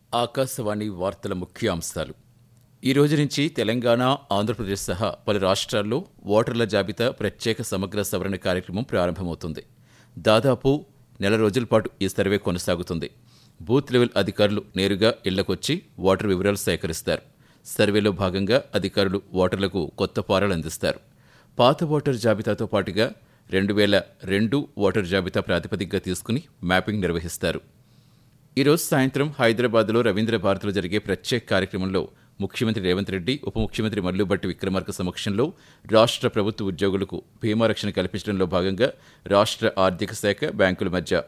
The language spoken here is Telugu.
ఆకాశవాణి వార్తల ముఖ్యాంశాలు ఈ రోజు నుంచి తెలంగాణ ఆంధ్రప్రదేశ్ సహా పలు రాష్ట్రాల్లో ఓటర్ల జాబితా ప్రత్యేక సమగ్ర సవరణ కార్యక్రమం ప్రారంభమవుతుంది దాదాపు నెల రోజుల పాటు ఈ సర్వే కొనసాగుతుంది బూత్ లెవెల్ అధికారులు నేరుగా ఇళ్లకొచ్చి ఓటర్ వివరాలు సేకరిస్తారు సర్వేలో భాగంగా అధికారులు ఓటర్లకు కొత్త ఫారాలు అందిస్తారు పాత ఓటర్ జాబితాతో పాటుగా రెండు వేల రెండు ఓటర్ జాబితా ప్రాతిపదికగా తీసుకుని మ్యాపింగ్ నిర్వహిస్తారు ఈరోజు సాయంత్రం హైదరాబాద్లో రవీంద్ర భారతిలో జరిగే ప్రత్యేక కార్యక్రమంలో ముఖ్యమంత్రి రేవంత్ రెడ్డి ఉప ముఖ్యమంత్రి మల్లుబట్టి విక్రమార్క సమక్షంలో రాష్ట్ర ప్రభుత్వ ఉద్యోగులకు బీమా రక్షణ కల్పించడంలో భాగంగా రాష్ట్ర ఆర్థిక శాఖ బ్యాంకుల మధ్య